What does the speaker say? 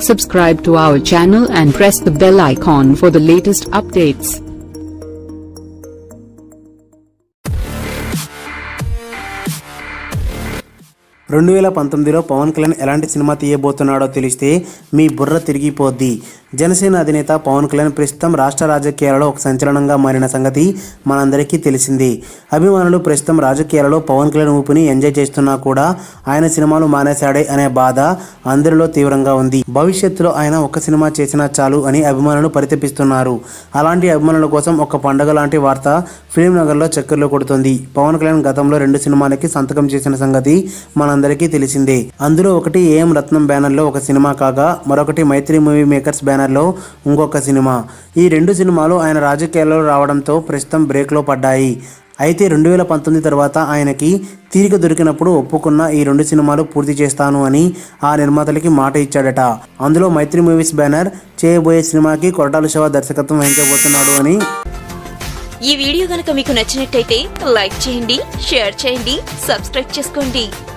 Subscribe to our channel and press the bell icon for the latest updates. రెండు వేల పంతొమ్మిదిలో పవన్ కళ్యాణ్ ఎలాంటి cinema తీయబోతున్నాడో తెలిస్తే మీ బుర్ర తిరిగిపోద్ది జనసేన అధినేత పవన్ కళ్యాణ్ ప్రస్తుతం రాష్ట్ర రాజకీయాలలో ఒక సంచలనంగా మారిన సంగతి మనందరికీ తెలిసిందే అభిమానులు ప్రస్తుతం రాజకీయాలలో పవన్ కళ్యాణ్ ఊపిని ఎంజాయ్ చేస్తున్నా కూడా ఆయన సినిమాలు మానేశాడే అనే బాధ అందరిలో తీవ్రంగా ఉంది భవిష్యత్తులో ఆయన ఒక సినిమా చేసినా చాలు అని అభిమానులు పరితపిస్తున్నారు అలాంటి అభిమానుల కోసం ఒక పండగ లాంటి వార్త ఫిలిం నగర్లో చక్కర్లు కొడుతుంది పవన్ కళ్యాణ్ గతంలో రెండు సినిమాలకి సంతకం చేసిన సంగతి మనందరికీ తెలిసిందే అందులో ఒకటి ఏఎం రత్నం బ్యానర్లో ఒక సినిమా కాగా మరొకటి మైత్రి మూవీ మేకర్స్ బ్యానర్లో ఇంకొక సినిమా ఈ రెండు సినిమాలు ఆయన రాజకీయాల్లో రావడంతో ప్రస్తుతం బ్రేక్లో పడ్డాయి అయితే రెండు వేల పంతొమ్మిది తర్వాత ఆయనకి తీరిక దొరికినప్పుడు ఒప్పుకున్న ఈ రెండు సినిమాలు పూర్తి చేస్తాను అని ఆ నిర్మాతలకి మాట ఇచ్చాడట అందులో మైత్రి మూవీస్ బ్యానర్ చేయబోయే సినిమాకి కొరటాల శివ దర్శకత్వం వహించబోతున్నాడు అని ఈ వీడియో గనక మీకు నచ్చినట్టయితే లైక్ చేయండి షేర్ చేయండి సబ్స్క్రైబ్ చేసుకోండి